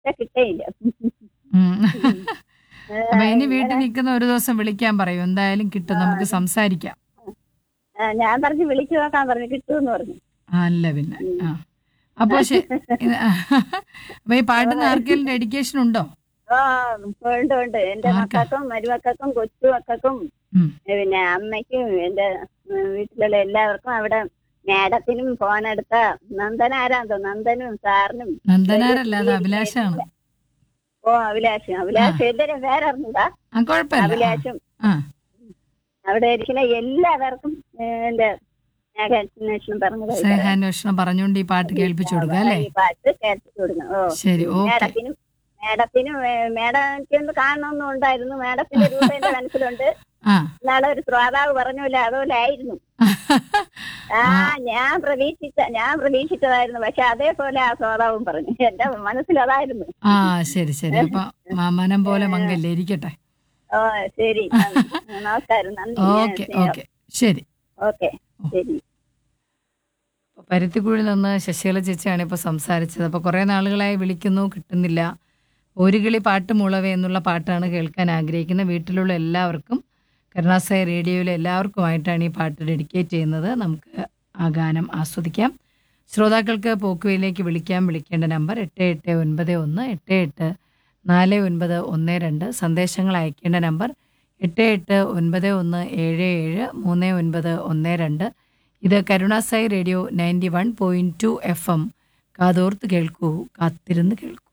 വിളിച്ചാ കിട്ടേയില്ല ഉം. അപ്പൊ ഇനി വീട്ടിൽ നിൽക്കുന്ന ഒരു ദിവസം വിളിക്കാൻ പറയൂ എന്തായാലും കിട്ടും നമുക്ക് സംസാരിക്കാം ആ, ഞാൻ പറഞ്ഞു വിളിച്ചു നോക്കാൻ പറഞ്ഞു കിട്ടുമെന്ന് പറഞ്ഞു ആ, അല്ല പിന്നെ ആ അപ്പൊ ശ- ഇത് അപ്പൊ ഈ പാട്ടിന് ആർക്കെങ്കിലും ഡെഡിക്കേഷൻ ഉണ്ടോ ആ ഉണ്ട് ഉണ്ട് എന്റെ ആർക്കാ? മക്കൾക്കും മരുമക്കൾക്കും കൊച്ചു മക്കൾക്കും ഉം. പിന്നെ അമ്മയ്ക്കും എന്റെ ഉം, വീട്ടിലുള്ള എല്ലാവർക്കും അവിടെ മേഡത്തിനും ഫോൺ എടുത്ത നന്ദന ആരാന്തോ നന്ദനും സാറിനും നന്ദനാരല്ല അത് അഭിലാഷാണ് ഓ അഭിലാഷും അഭിലാഷ് എന്തിനും വേറെ അറിഞ്ഞൂടാ ആ കുഴപ്പമില്ല അഭിലാഷും ആ അവിടെ ഇരിക്കുന്ന എല്ലാവർക്കും ഏ, എന്റെ സ്നേഹാന്വേഷണം പറഞ്ഞു സ്നേഹാന്വേഷണം പറഞ്ഞുകൊണ്ട് ഈ പാട്ട് കേൾപ്പിച്ചു കൊടുക്കുക അല്ലേ ഈ പാട്ട് കേൾപ്പിച്ചു കൊടുക്കണം ഓ ശരി ഓക്കെ മേഡത്തിനും മേഡത്തിനും മേഡം ഒന്ന് കാണണമെന്നും ഉണ്ടായിരുന്നു മേഡത്തിന്റെ രൂപം എന്റെ മനസ്സിലുണ്ട് ആ നാളെ ഒരു ശ്രോതാവ് പറഞ്ഞില്ല അതുപോലെ ആയിരുന്നു ആ ഞാൻ പ്രതീക്ഷിച്ച ഞാൻ പ്രതീക്ഷിച്ചതായിരുന്നു പക്ഷെ അതേപോലെ ആ ശ്രോതാവും പറഞ്ഞു എന്റെ മനസ്സിൽ അതായിരുന്നു ആ ശരി ശരി അപ്പൊ മ- മനം പോലെ മങ്കല്ലേ ഇരിക്കട്ടെ ഓ ശരി നന്ദി. നമസ്കാരം നന്ദി ഓക്കെ ഓക്കെ ശരി ഓക്കെ ശരി അപ്പൊ പരുത്തിക്കുഴിയിൽ നിന്ന് ശശികല ചേച്ചിയാണ് ഇപ്പോൾ സംസാരിച്ചത് അപ്പോൾ കുറേ നാളുകളായി വിളിക്കുന്നു കിട്ടുന്നില്ല ഒരു കിളി പാട്ട് മുളവേ എന്നുള്ള പാട്ടാണ് കേൾക്കാൻ ആഗ്രഹിക്കുന്നത് വീട്ടിലുള്ള എല്ലാവർക്കും കരുണാസായി റേഡിയോയിലെ എല്ലാവർക്കുമായിട്ടാണ് ഈ പാട്ട് ഡെഡിക്കേറ്റ് ചെയ്യുന്നത് നമുക്ക് ആ ഗാനം ആസ്വദിക്കാം ശ്രോതാക്കൾക്ക് പോക്കുവയിലേക്ക് വിളിക്കാൻ വിളിക്കേണ്ട നമ്പർ എട്ട് എട്ട് ഒൻപത് ഒന്ന് എട്ട് എട്ട് നാല് ഒൻപത് ഒന്ന് രണ്ട് സന്ദേശങ്ങൾ അയക്കേണ്ട നമ്പർ എട്ട് എട്ട് ഒൻപത് ഒന്ന് ഏഴ് ഏഴ് മൂന്ന് ഒൻപത് ഒന്ന് രണ്ട് ഇത് Karunasai radio ninety one point two F M കാതോർത്ത് കേൾക്കൂ കാത്തിരുന്ന് കേൾക്കൂ